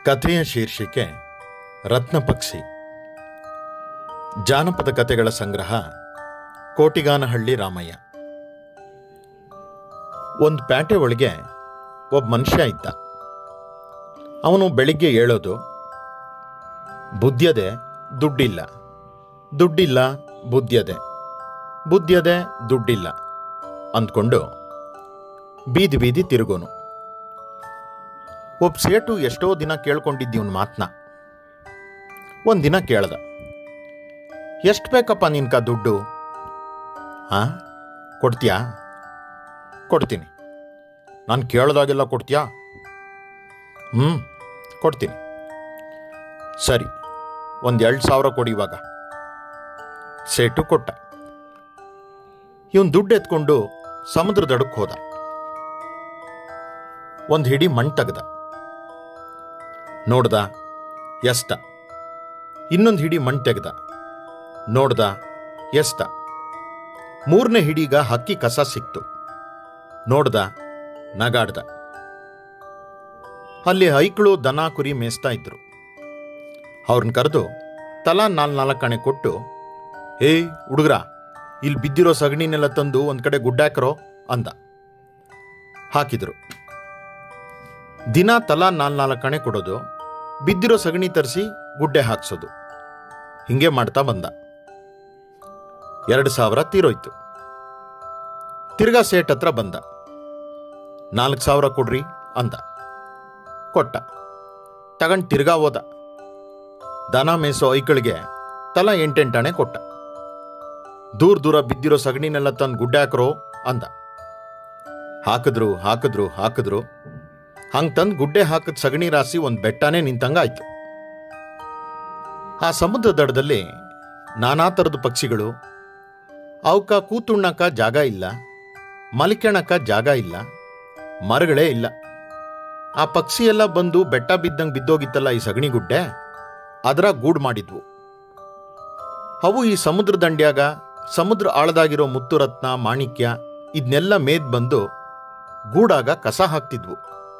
ಕಥೆಯ ಶೀರ್ಷಿಕೆ ರತ್ನಪಕ್ಷಿ ಜಾನಪದ ಕಥೆಗಳ ಸಂಗ್ರಹ ಕೋಟಿಗಾನಹಳ್ಳಿ ರಾಮಯ್ಯ ಒಂದು ಪ್ಯಾಟೆ ಒಳಗೆ ಒಬ್ಬ ಮನುಷ್ಯ ಇದ್ದ ಅವನು ಬೆಳಿಗ್ಗೆ ಹೇಳೋದು ಬುದ್ಧ್ಯದೆ ದುಡ್ಡಿಲ್ಲ ದುಡ್ಡಿಲ್ಲ ಬುದ್ಧ್ಯದೆ ಬುದ್ಧ್ಯದೆ ದುಡ್ಡಿಲ್ಲ ಅಂದ್ಕೊಂಡು ಬೀದಿ ಬೀದಿ ತಿರುಗೋನು ಒಬ್ಬ ಸೇಟು ಎಷ್ಟೋ ದಿನ ಕೇಳ್ಕೊಂಡಿದ್ದೀವನ್ ಮಾತನ್ನ ಒಂದು ದಿನ ಕೇಳ್ದ ಎಷ್ಟು ಬೇಕಪ್ಪ ನಿನ್ಕ ದುಡ್ಡು ಹಾಂ ಕೊಡ್ತೀಯಾ ಕೊಡ್ತೀನಿ ನಾನು ಕೇಳ್ದಾಗೆಲ್ಲ ಕೊಡ್ತೀಯಾ ಹ್ಞೂ ಕೊಡ್ತೀನಿ ಸರಿ ಒಂದು ಎರಡು ಸಾವಿರ ಕೊಡಿ ಇವಾಗ ಸೇಟು ಕೊಟ್ಟ ಇವನು ದುಡ್ಡು ಎತ್ಕೊಂಡು ಸಮುದ್ರ ದಡಕ್ಕೆ ಹೋದ ಒಂದು ಹಿಡಿ ಮಣ್ ತೆಗ್ದ ನೋಡ್ದ ಎಷ್ಟ ಇನ್ನೊಂದು ಹಿಡಿ ಮಣ್ ತೆಗ್ದ ನೋಡ್ದ ಎಷ್ಟ ಮೂರನೇ ಹಿಡಿಗ ಹಕ್ಕಿ ಕಸ ಸಿಕ್ತು ನೋಡ್ದ ನಗಾಡ್ದ ಅಲ್ಲಿ ಹೈಕ್ಳು ದನ ಕುರಿ ಮೇಯಿಸ್ತಾ ಇದ್ರು ಅವ್ರನ್ನ ಕರೆದು ತಲಾ ನಾಲ್ ನಾಲ್ಕಣೆ ಕೊಟ್ಟು ಏಯ್ ಹುಡುಗ್ರ ಇಲ್ಲಿ ಬಿದ್ದಿರೋ ಸಗಣಿನೆಲ್ಲ ತಂದು ಒಂದು ಕಡೆ ಗುಡ್ಡಾಕ್ರೋ ಅಂದ ಹಾಕಿದ್ರು ದಿನ ತಲಾ ನಾಲ್ ನಾಲ್ಕು ಕಣೆ ಕೊಡೋದು ಬಿದ್ದಿರೋ ಸಗಣಿ ತರಿಸಿ ಗುಡ್ಡೆ ಹಾಕ್ಸೋದು ಹಿಂಗೆ ಮಾಡ್ತಾ ಬಂದ ಎರಡು ಸಾವಿರ ತೀರೋಯ್ತು ತಿರ್ಗಾ ಸೇಟ್ ಹತ್ರ ಬಂದ ನಾಲ್ಕು ಸಾವಿರ ಕೊಡ್ರಿ ಅಂದ ಕೊಟ್ಟ ತಗೊಂಡು ತಿರ್ಗಾ ಹೋದ ದನ ಮೇಸೋ ಐಕಳಿಗೆ ತಲಾ ಎಂಟೆಂಟಾಣೆ ಕೊಟ್ಟ ದೂರ ದೂರ ಬಿದ್ದಿರೋ ಸಗಣಿನೆಲ್ಲ ತಂದು ಗುಡ್ಡೆ ಹಾಕ್ರೋ ಅಂದ ಹಾಕಿದ್ರು ಹಾಕಿದ್ರು ಹಾಕಿದ್ರು ಹಂಗೆ ತಂದು ಗುಡ್ಡೆ ಹಾಕಿದ ಸಗಣಿ ರಾಸಿ ಒಂದು ಬೆಟ್ಟನೇ ನಿಂತಂಗಾಯ್ತು ಆ ಸಮುದ್ರ ದಡದಲ್ಲಿ ನಾನಾ ಥರದ ಪಕ್ಷಿಗಳು ಅವಕ್ಕ ಕೂತುಣ್ಣಕ್ಕ ಜಾಗ ಇಲ್ಲ ಮಲಿಕೆಣಕ್ಕ ಜಾಗ ಇಲ್ಲ ಮರಗಳೇ ಇಲ್ಲ ಆ ಪಕ್ಷಿ ಎಲ್ಲ ಬಂದು ಬೆಟ್ಟ ಬಿದ್ದಂಗೆ ಬಿದ್ದೋಗಿತ್ತಲ್ಲ ಈ ಸಗಣಿ ಗುಡ್ಡೆ ಅದರ ಗೂಡು ಮಾಡಿದ್ವು ಅವು ಈ ಸಮುದ್ರ ದಂಡ್ಯಾಗ ಸಮುದ್ರ ಆಳದಾಗಿರೋ ಮುತ್ತುರತ್ನ ಮಾಣಿಕ್ಯ ಇದನ್ನೆಲ್ಲ ಮೇದ್ ಬಂದು ಗೂಡಾಗ ಕಸ ಹಾಕ್ತಿದ್ವು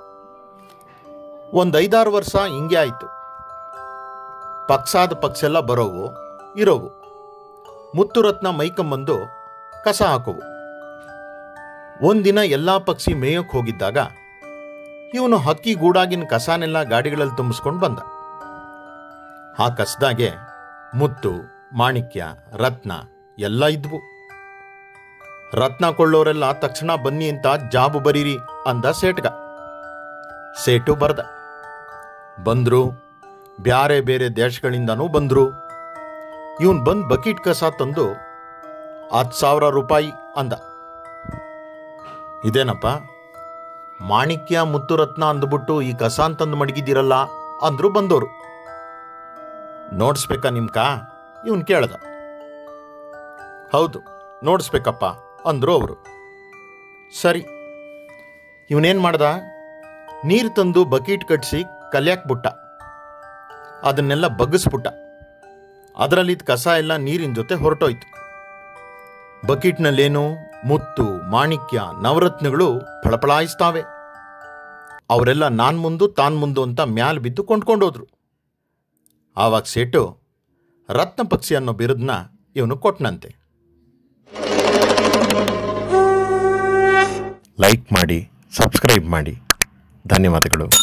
ಒಂದು ಐದಾರು ವರ್ಷ ಹಿಂಗೆ ಆಯಿತು ಪಕ್ಸಾದ ಪಕ್ಷೆಲ್ಲ ಬರೋವು ಇರೋವು ಮುತ್ತುರತ್ನ ಮೈಕಂಬಂದು ಕಸ ಹಾಕೋವು ಒಂದಿನ ಎಲ್ಲ ಪಕ್ಷಿ ಮೇಯಕ್ಕೆ ಹೋಗಿದ್ದಾಗ ಇವನು ಹಕ್ಕಿ ಗೂಡಾಗಿನ ಕಸನೆಲ್ಲ ಗಾಡಿಗಳಲ್ಲಿ ತುಂಬಿಸ್ಕೊಂಡು ಬಂದ ಆ ಕಸದಾಗೆ ಮುತ್ತು ಮಾಣಿಕ್ಯ ರತ್ನ ಎಲ್ಲ ಇದ್ವು ರತ್ನ ಕೊಳ್ಳೋರೆಲ್ಲ ತಕ್ಷಣ ಬನ್ನಿ ಅಂತ ಜಾಬು ಬರೀರಿ ಅಂದ ಸೇಟ್ಗ ಸೇಟು ಬರ್ದ ಬಂದ್ರು ಬ್ಯಾರೆ ಬೇರೆ ದೇಶಗಳಿಂದನೂ ಬಂದ್ರು ಇವನ್ ಬಂದ್ ಬಕೀಟ್ ಕಸ ತಂದು ಹತ್ತು ಸಾವಿರ ರೂಪಾಯಿ ಅಂದ ಇದೇನಪ್ಪ ಮಾಣಿಕ್ಯ ಮುತ್ತುರತ್ನ ಅಂದ್ಬಿಟ್ಟು ಈ ಕಸ ಅಂತಂದು ಮಡಗಿದ್ದೀರಲ್ಲ ಅಂದ್ರು ಬಂದವರು ನೋಡಿಸ್ಬೇಕಾ ನಿಮ್ಕ ಇವನ್ ಕೇಳ್ದ ಹೌದು ನೋಡಿಸ್ಬೇಕಪ್ಪ ಅಂದ್ರು ಅವರು ಸರಿ ಇವನೇನು ಮಾಡ್ದ ನೀರು ತಂದು ಬಕೀಟ್ ಕಟ್ಟಿಸಿ ಕಲ್ಯಾಕ್ಬಿಟ್ಟ ಅದನ್ನೆಲ್ಲ ಬಗ್ಗಿಸ್ಬಿಟ್ಟ ಅದರಲ್ಲಿದ್ದ ಕಸ ಎಲ್ಲ ನೀರಿನ ಜೊತೆ ಹೊರಟೋಯ್ತು ಬಕೀಟ್ನಲ್ಲೇನು ಮುತ್ತು ಮಾಣಿಕ್ಯ ನವರತ್ನಗಳು ಫಳಫಳಾಯಿಸ್ತಾವೆ ಅವರೆಲ್ಲ ನಾನ್ ಮುಂದು ತಾನ್ ಮುಂದು ಅಂತ ಮ್ಯಾಲ್ ಬಿದ್ದು ಕೊಂಡ್ಕೊಂಡೋದ್ರು ಆವಾಗ ಸೇಟು ರತ್ನ ಪಕ್ಷಿ ಅನ್ನೋ ಬಿರುದನ್ನ ಇವನು ಕೊಟ್ನಂತೆ ಲೈಕ್ ಮಾಡಿ ಸಬ್ಸ್ಕ್ರೈಬ್ ಮಾಡಿ ಧನ್ಯವಾದಗಳು